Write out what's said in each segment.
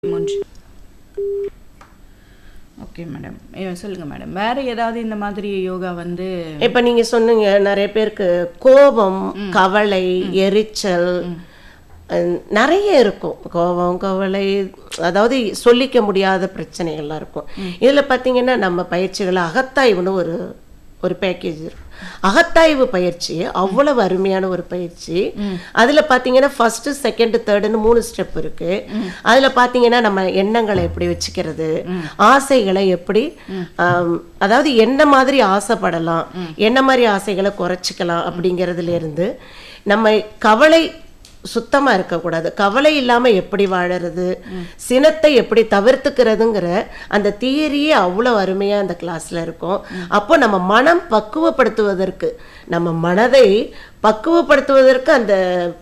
மூன்று okay madam சொல்லுங்க madam வேற ஏதாவது இந்த மாதிரி யோகா வந்து இப்ப நீங்க சொன்னீங்க நிறைய பேருக்கு கோபம் கவலை எரிச்சல் அஹ், நிறைய இருக்கும் கோபம் கவலை அதாவது சொல்லிக்க முடியாத பிரச்சனைகள்லாம் இருக்கும் இதுல பாத்தீங்கன்னா நம்ம பயிற்சிகள் அகத்தாய்வுன்னு ஒரு ஒரு பேக்கேஜ் இருக்கு அகத்தாய்வு பயிற்சி அவ்வளவு அருமையான ஒரு பயிற்சி அதுல பாத்தீங்கன்னா ஃபர்ஸ்ட் செகண்ட் தேர்டுன்னு மூணு ஸ்டெப் இருக்கு அதுல பாத்தீங்கன்னா நம்ம எண்ணங்களை எப்படி வச்சுக்கிறது ஆசைகளை எப்படி ஆம், அதாவது என்ன மாதிரி ஆசைப்படலாம் என்ன மாதிரி ஆசைகளை குறைச்சிக்கலாம் அப்படிங்கிறதுல இருந்து நம்ம கவலை சுத்தமா இருக்கக்கூடாது கவலை இல்லாம எப்படி வாழறது சினத்தை எப்படி தவிர்த்துக்கிறதுங்கிற அந்த தியரியே அவ்வளவு அருமையா அந்த கிளாஸ்ல இருக்கும் அப்போ நம்ம மனம் பக்குவப்படுத்துவதற்கு நம்ம மனதை பக்குவப்படுத்துவதற்கு அந்த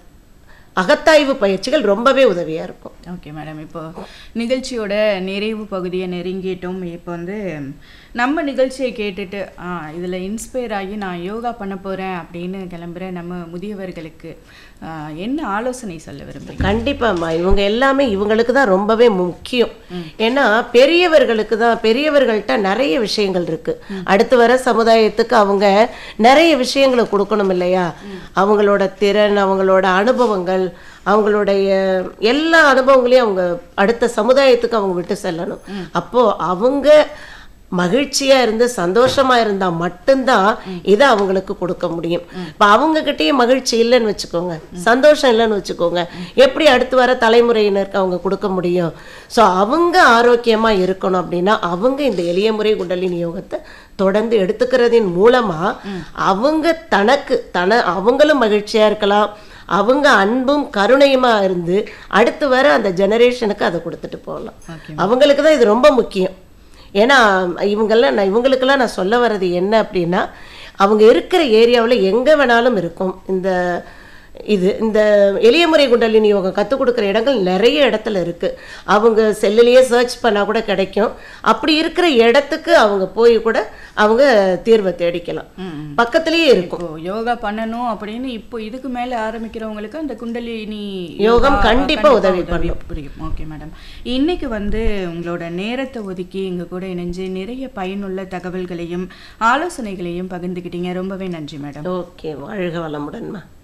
அகத்தாய்வு பயிற்சிகள் ரொம்பவே உதவியா இருக்கும் ஓகே மேடம் இப்போ நிகழ்ச்சியோட நிறைவு பகுதியை நெருங்கிட்டோம் இப்போ வந்து நம்ம நிகழ்ச்சியை கேட்டுட்டு ஆ இதில் இன்ஸ்பயர் ஆகி நான் யோகா பண்ண போகிறேன் அப்படின்னு கிளம்புற நம்ம முதியவர்களுக்கு ஆ, என்ன ஆலோசனை சொல்ல விரும்புறீங்க கண்டிப்பாம்மா இவங்க எல்லாமே இவங்களுக்கு தான் ரொம்பவே முக்கியம் ஏன்னா பெரியவர்களுக்கு தான் பெரியவர்கள்ட்ட நிறைய விஷயங்கள் இருக்கு அடுத்து வர சமுதாயத்துக்கு அவங்க நிறைய விஷயங்களை கொடுக்கணும் இல்லையா அவங்களோட திறன் அவங்களோட அனுபவங்கள் அவங்களுடைய எல்லா அனுபவங்களையும் அவங்க அடுத்த சமுதாயத்துக்கு அவங்க விட்டு செல்லணும் அப்போ அவங்க மகிழ்ச்சியா இருந்து சந்தோஷமா இருந்தா மட்டும்தான் இதை அவங்களுக்கு கொடுக்க முடியும் இப்ப அவங்க கிட்டயே மகிழ்ச்சி இல்லைன்னு வச்சுக்கோங்க சந்தோஷம் இல்லைன்னு வச்சுக்கோங்க எப்படி அடுத்து வர தலைமுறையினருக்கு அவங்க கொடுக்க முடியும் சோ அவங்க ஆரோக்கியமா இருக்கணும் அப்படின்னா அவங்க இந்த எளிய முறை குண்டலினி யோகத்தை தொடர்ந்து எடுத்துக்கிறதின் மூலமா அவங்க தனக்கு தன அவங்களும் மகிழ்ச்சியா இருக்கலாம் அவங்க அன்பும் கருணையுமா இருந்து அடுத்து வர அந்த ஜெனரேஷனுக்கு அதை கொடுத்துட்டு போகலாம் அவங்களுக்கு தான் இது ரொம்ப முக்கியம் ஏன்னா இவங்கெல்லாம் நான் இவங்களுக்கெல்லாம் நான் சொல்ல வர்றது என்ன அப்படின்னா அவங்க இருக்கிற ஏரியாவில் எங்கே வேணாலும் இருக்கும் இந்த இது இந்த எளிய முறை குண்டலினி யோகம் கற்றுக் கொடுக்குற இடங்கள் நிறைய இடத்துல இருக்கு அவங்க செல்லுலேயே சர்ச் பண்ணால் கூட கிடைக்கும் அப்படி இருக்கிற இடத்துக்கு அவங்க போய் கூட அவங்க தீர்வை தேடிக்கலாம் பக்கத்துலேயே இருக்கும் இப்போ யோகா பண்ணணும் அப்படின்னு இப்போ இதுக்கு மேல ஆரம்பிக்கிறவங்களுக்கு அந்த குண்டலினி யோகம் யோகா கண்டிப்பா உதவி புரியும் ஓகே மேடம் இன்னைக்கு வந்து உங்களோட நேரத்தை ஒதுக்கி எங்க கூட இணைஞ்சு நிறைய பயனுள்ள தகவல்களையும் ஆலோசனைகளையும் பகிர்ந்துக்கிட்டீங்க ரொம்பவே நன்றி மேடம் ஓகே வாழ்க வளமுடன்மா